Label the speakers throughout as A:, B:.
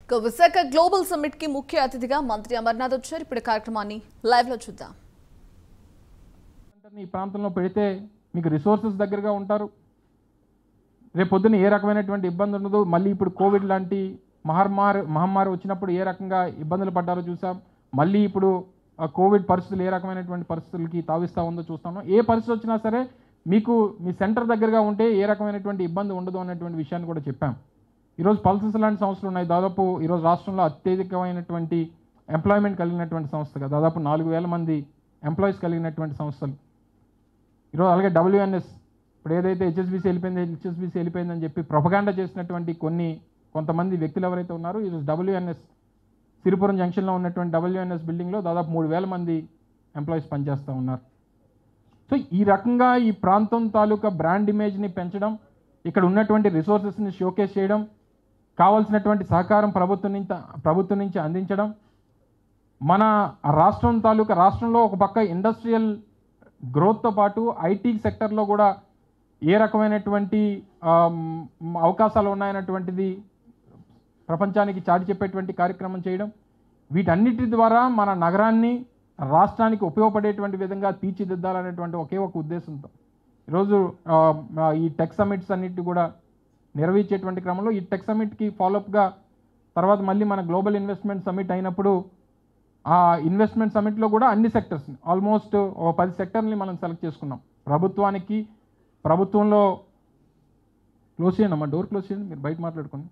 A: ఇక Visakha global summit కి ముఖ్య అతిథిగా మంత్రి అమర్నాథ్ వచ్చారు ఇప్పుడు ఈ కార్యక్రమాన్ని లైవ్ లో చూద్దాం
B: సెంటర్ని ఈ ప్రాంతంలో పెడితే మీకు రిసోర్సెస్ దగ్గరగా ఉంటారు రేపు పొద్దున్న ఏ రకమైనటువంటి ఇబ్బంది ఉండదు మళ్ళీ ఇప్పుడు కోవిడ్ లాంటి మహమ్మారి మహమ్మారి వచ్చినప్పుడు ఏ రకంగా ఇబ్బందులు పడ్డారో చూసాం మళ్ళీ ఇప్పుడు ఆ కోవిడ్ పరిస్థితులు ఏ రకమైనటువంటి పరిస్థితులకి తావిస్తూ ఉందో చూస్తాము ఏ పరిస్థితి వచ్చినా సరే మీకు మీ సెంటర్ దగ్గరగా ఉంటే ఏ రకమైనటువంటి ఇబ్బంది ఉండదు అన్నటువంటి విషయాన్ని కూడా చెప్పాం ఈరోజు పల్సెస్ లాంటి సంస్థలు ఉన్నాయి దాదాపు ఈరోజు రాష్ట్రంలో అత్యధికమైనటువంటి ఎంప్లాయ్మెంట్ కలిగినటువంటి సంస్థగా దాదాపు నాలుగు వేల మంది ఎంప్లాయీస్ కలిగినటువంటి సంస్థలు ఈరోజు అలాగే డబ్ల్యూఎన్ఎస్ ఇప్పుడు ఏదైతే హెచ్ఎస్బీసీ వెళ్ళిపోయింది హెచ్ఎస్బీసీ వెళ్ళిపోయిందని చెప్పి ప్రొపగాండా చేసినటువంటి కొన్ని కొంతమంది వ్యక్తులు ఎవరైతే ఉన్నారో ఈరోజు డబ్ల్యూఎన్ఎస్ సిరిపురం జంక్షన్లో ఉన్నటువంటి డబ్ల్యూఎన్ఎస్ బిల్డింగ్లో దాదాపు మూడు వేల మంది ఎంప్లాయీస్ పనిచేస్తూ ఉన్నారు సో ఈ రకంగా ఈ ప్రాంతం తాలూకా బ్రాండ్ ఇమేజ్ని పెంచడం ఇక్కడ ఉన్నటువంటి రిసోర్సెస్ని షోకేస్ చేయడం కావాల్సినటువంటి సహకారం ప్రభుత్వం నుంచి ప్రభుత్వం నుంచి అందించడం మన రాష్ట్రం తాలూకా రాష్ట్రంలో ఒక పక్క ఇండస్ట్రియల్ గ్రోత్తో పాటు ఐటీ సెక్టర్లో కూడా ఏ రకమైనటువంటి ఆమ్, అవకాశాలు ఉన్నాయన్నటువంటిది ప్రపంచానికి చాటి చెప్పేటువంటి కార్యక్రమం చేయడం వీటన్నిటి ద్వారా మన నగరాన్ని రాష్ట్రానికి ఉపయోగపడేటువంటి విధంగా తీర్చిదిద్దాలనేటువంటి ఒకే ఒక ఉద్దేశంతో ఈరోజు ఆ, ఆ, ఈ టెక్ సమిట్స్ అన్నిటి కూడా నిర్వహించేటువంటి క్రమంలో ఈ టెక్ సమిట్కి ఫాలోఅప్గా తర్వాత మళ్ళీ మన గ్లోబల్ ఇన్వెస్ట్మెంట్ సమిట్ అయినప్పుడు ఆ ఇన్వెస్ట్మెంట్ సమిట్లో కూడా అన్ని సెక్టర్స్ని ఆల్మోస్ట్ ఒక పది సెక్టర్ని మనం సెలెక్ట్ చేసుకున్నాం ప్రభుత్వానికి ప్రభుత్వంలో క్లోజ్ చేయండి అమ్మా డోర్ క్లోజ్ చేయండి మీరు బయట మాట్లాడుకోండి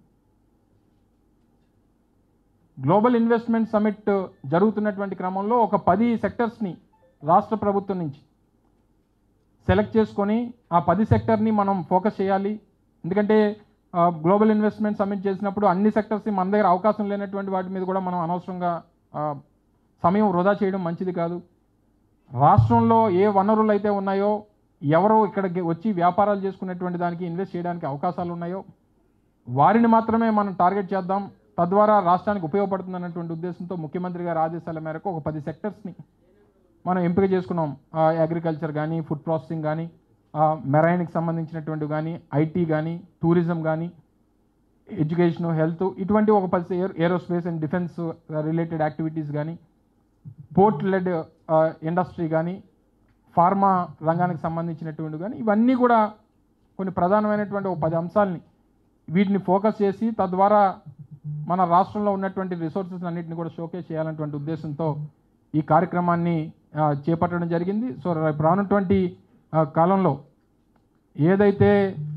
B: గ్లోబల్ ఇన్వెస్ట్మెంట్ సమిట్ జరుగుతున్నటువంటి క్రమంలో ఒక పది సెక్టర్స్ని రాష్ట్ర ప్రభుత్వం నుంచి సెలెక్ట్ చేసుకొని ఆ పది సెక్టర్ని మనం ఫోకస్ చేయాలి ఎందుకంటే ఆ, గ్లోబల్ ఇన్వెస్ట్మెంట్ సబ్మిట్ చేసినప్పుడు అన్ని సెక్టర్స్ని మన దగ్గర అవకాశం లేనటువంటి వాటి మీద కూడా మనం అనవసరంగా ఆ, సమయం వృధా చేయడం మంచిది కాదు రాష్ట్రంలో ఏ వనరులు అయితే ఉన్నాయో ఎవరో ఇక్కడికి వచ్చి వ్యాపారాలు చేసుకునేటువంటి దానికి ఇన్వెస్ట్ చేయడానికి అవకాశాలు ఉన్నాయో వారిని మాత్రమే మనం టార్గెట్ చేద్దాం తద్వారా రాష్ట్రానికి ఉపయోగపడుతుంది అన్నటువంటి ఉద్దేశంతో ముఖ్యమంత్రి గారి ఆదేశాల మేరకు ఒక పది సెక్టర్స్ని మనం ఎంపిక చేసుకున్నాం అగ్రికల్చర్ కానీ ఫుడ్ ప్రాసెసింగ్ కానీ మెరైన్కి సంబంధించినటువంటి కానీ ఐటీ కానీ టూరిజం కానీ ఎడ్యుకేషన్ హెల్త్ ఇటువంటి ఒక పది aerospace and defence related activities కానీ పోర్ట్ లెడ్ ఇండస్ట్రీ కానీ ఫార్మా రంగానికి సంబంధించినటువంటి కానీ ఇవన్నీ కూడా కొన్ని ప్రధానమైనటువంటి ఒక పది అంశాలని వీటిని ఫోకస్ చేసి తద్వారా మన రాష్ట్రంలో ఉన్నటువంటి రిసోర్సెస్ అన్నింటిని కూడా షోకేస్ చేయాలన్నటువంటి ఉద్దేశంతో ఈ కార్యక్రమాన్ని ఆ, చేపట్టడం జరిగింది సో రేపు రానున్నటువంటి ఆ, కాలంలో ఏదైతే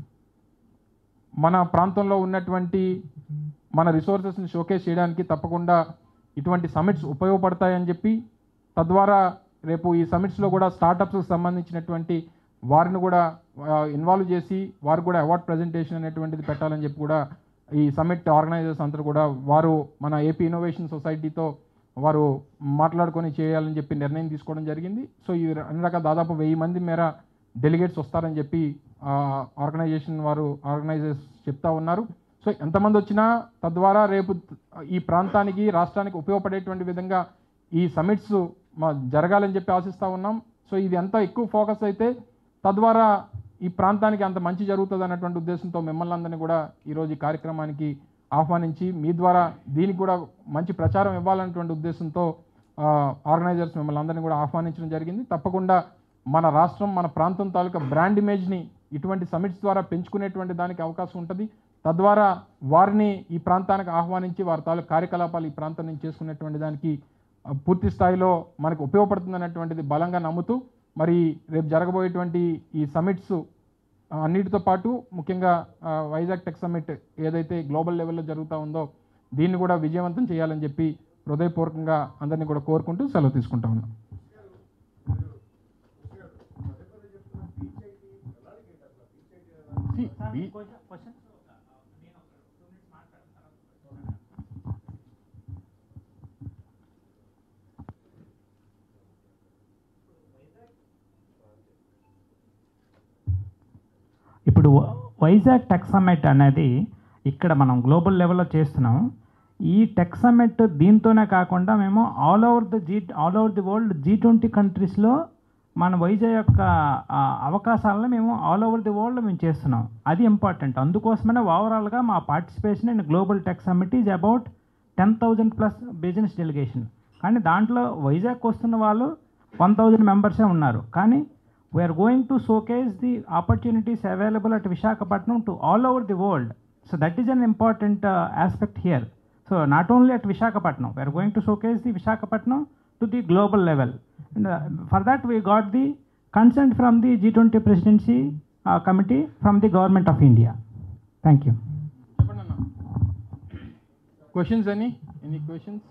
B: మన ప్రాంతంలో ఉన్నటువంటి మన రిసోర్సెస్ని షోకేస్ చేయడానికి తప్పకుండా ఇటువంటి సమిట్స్ ఉపయోగపడతాయని చెప్పి తద్వారా రేపు ఈ సమిట్స్లో కూడా స్టార్టప్స్కి సంబంధించినటువంటి వారిని కూడా ఇన్వాల్వ్ చేసి వారికి కూడా అవార్డ్ ప్రజెంటేషన్ అనేటువంటిది పెట్టాలని చెప్పి కూడా ఈ సమిట్ ఆర్గనైజర్స్ అందరూ కూడా వారు మన ఏపీ ఇన్నోవేషన్ సొసైటీతో వారు మాట్లాడుకొని చేయాలని చెప్పి నిర్ణయం తీసుకోవడం జరిగింది సో ఈ అన్ని రకాల దాదాపు వెయ్యి మంది మేర డెలిగేట్స్ వస్తారని చెప్పి ఆర్గనైజేషన్ వారు ఆర్గనైజర్స్ చెప్తా ఉన్నారు సో ఎంతమంది వచ్చినా తద్వారా రేపు ఈ ప్రాంతానికి రాష్ట్రానికి ఉపయోగపడేటువంటి విధంగా ఈ సమిట్స్ మా జరగాలని చెప్పి ఆశిస్తూ ఉన్నాం సో ఇది ఎంత ఎక్కువ ఫోకస్ అయితే తద్వారా ఈ ప్రాంతానికి అంత మంచి జరుగుతుంది అన్నటువంటి ఉద్దేశంతో మిమ్మల్ని అందరినీ కూడా ఈరోజు ఈ కార్యక్రమానికి ఆహ్వానించి మీ ద్వారా దీనికి కూడా మంచి ప్రచారం ఇవ్వాలన్నటువంటి ఉద్దేశంతో ఆర్గనైజర్స్ మిమ్మల్ని అందరినీ కూడా ఆహ్వానించడం జరిగింది తప్పకుండా మన రాష్ట్రం మన ప్రాంతం తాలూకా బ్రాండ్ ఇమేజ్ని ఇటువంటి సమిట్స్ ద్వారా పెంచుకునేటువంటి దానికి అవకాశం ఉంటుంది తద్వారా వారిని ఈ ప్రాంతానికి ఆహ్వానించి వారి తాలూకు కార్యకలాపాలు ఈ ప్రాంతం నుంచి చేసుకునేటువంటి దానికి ఆ, పూర్తి స్థాయిలో మనకు ఉపయోగపడుతుంది అన్నటువంటిది బలంగా నమ్ముతూ మరి రేపు జరగబోయేటువంటి ఈ సమిట్స్ ఆ, అన్నిటితో పాటు ముఖ్యంగా ఆ, వైజాగ్ టెక్ సమిట్ ఏదైతే గ్లోబల్ లెవెల్లో జరుగుతూ ఉందో దీన్ని కూడా విజయవంతం చేయాలని చెప్పి హృదయపూర్వకంగా అందరినీ కూడా కోరుకుంటూ సెలవు తీసుకుంటా ఉన్నాం See, బీ-
C: ఇప్పుడు వైజాగ్ టెక్ సమ్మిట్ అనేది ఇక్కడ మనం గ్లోబల్ లెవెల్లో చేస్తున్నాం ఈ టెక్ సమ్మిట్ దీంతోనే కాకుండా మేము all over the G all over the world G twenty కంట్రీస్లో మన వైజాగ్ యొక్క ఆ, అవకాశాలను మేము ఆల్ ఓవర్ ది వరల్డ్ మేము చేస్తున్నాం అది ఇంపార్టెంట్ అందుకోసమనే ఓవరాల్గా మా participation in global tech summit is about ten thousand plus business delegation కానీ దాంట్లో వైజాగ్ వస్తున్న వాళ్ళు వన్ థౌజండ్ మెంబర్సే ఉన్నారు కానీ we are going to showcase the opportunities available at Visakhapatnam to all over the world so that is an important aspect here so not only at Visakhapatnam we are going to showcase the Visakhapatnam to the global level and for that we got the consent from the G twenty presidency committee from the government of India thank you
B: చెప్పండి అన్న questions అని any questions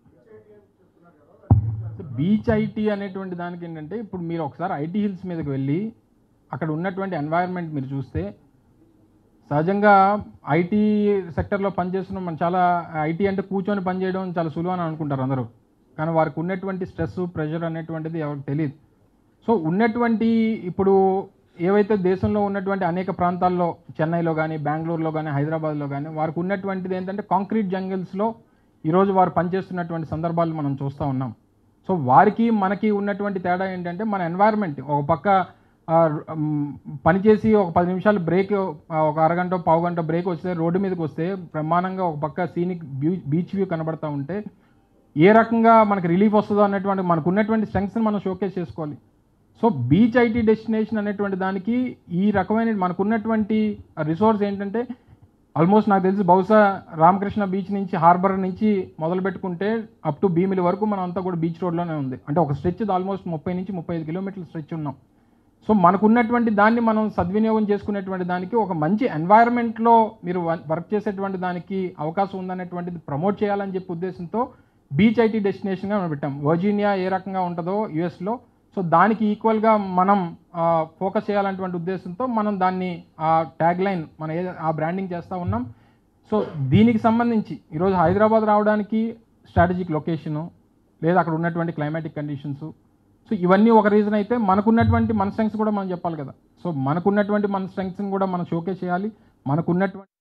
B: beach IT అనేటువంటి దానికి ఏంటంటే ఇప్పుడు మీరు ఒకసారి IT hills మీదకి వెళ్ళి అక్కడ ఉన్నటువంటి ఎన్వైరన్మెంట్ మీరు చూస్తే సహజంగా ఐటీ సెక్టర్లో పనిచేస్తున్న మనం చాలా ఐటీ అంటే కూర్చొని పనిచేయడం చాలా సులువు అని అనుకుంటారు అందరూ కానీ వారికి ఉన్నటువంటి స్ట్రెస్ ప్రెషర్ అనేటువంటిది ఎవరికి తెలియదు సో ఉన్నటువంటి ఇప్పుడు ఏవైతే దేశంలో ఉన్నటువంటి అనేక ప్రాంతాల్లో చెన్నైలో కానీ బెంగళూరులో కానీ హైదరాబాద్లో కానీ వారికి ఉన్నటువంటిది ఏంటంటే కాంక్రీట్ జంగిల్స్లో ఈరోజు వారు పనిచేస్తున్నటువంటి సందర్భాలు మనం చూస్తూ ఉన్నాం సో వారికి మనకి ఉన్నటువంటి తేడా ఏంటంటే మన ఎన్వైరన్మెంట్ ఒక పక్క ఆ, మ్, పనిచేసి ఒక పది నిమిషాలు బ్రేక్ ఒక అరగంట పావు గంట బ్రేక్ వస్తే రోడ్డు మీదకి వస్తే బ్రహ్మాండంగా ఒక పక్క సీనిక్ బీచ్ వ్యూ కనబడతా ఉంటే ఏ రకంగా మనకి రిలీఫ్ వస్తుందో అన్నటువంటి మనకు ఉన్నటువంటి స్ట్రెంగ్స్ని మనం షోకేస్ చేసుకోవాలి సో బీచ్ ఐటీ డెస్టినేషన్ అనేటువంటి దానికి ఈ రకమైన మనకున్నటువంటి రిసోర్స్ ఏంటంటే ఆల్మోస్ట్ నాకు తెలిసి బహుశా రామకృష్ణ బీచ్ నుంచి హార్బర్ నుంచి మొదలు పెట్టుకుంటే అప్ టు భీమిలి వరకు మనం అంతా కూడా బీచ్ రోడ్లోనే ఉంది అంటే ఒక స్ట్రెచ్ ఆల్మోస్ట్ ముప్పై నుంచి ముప్పై ఐదు కిలోమీటర్ల స్ట్రెచ్ ఉన్నాం సో మనకున్నటువంటి దాన్ని మనం సద్వినియోగం చేసుకునేటువంటి దానికి ఒక మంచి ఎన్వైరన్మెంట్లో మీరు వర్క్ చేసేటువంటి దానికి అవకాశం ఉందనేటువంటిది ప్రమోట్ చేయాలని చెప్పి ఉద్దేశంతో బీచ్ ఐటీ డెస్టినేషన్గా మనం పెట్టాం వర్జీనియా ఏ రకంగా ఉంటుందో యుఎస్లో సో దానికి ఈక్వల్గా మనం ఫోకస్ చేయాలనేటువంటి ఉద్దేశంతో మనం దాన్ని ఆ ట్యాగ్ లైన్ మనం ఏ ఆ బ్రాండింగ్ చేస్తూ ఉన్నాం సో దీనికి సంబంధించి ఈరోజు హైదరాబాద్ రావడానికి స్ట్రాటజిక్ లొకేషను లేదా అక్కడ ఉన్నటువంటి క్లైమాటిక్ కండిషన్స్ సో ఇవన్నీ ఒక రీజన్ అయితే మనకున్నటువంటి మన స్ట్రెంగ్స్ కూడా మనం చెప్పాలి కదా సో మనకున్నటువంటి మన స్ట్రెంగ్స్ని కూడా మనం షోకేస్ చేయాలి మనకున్నటువంటి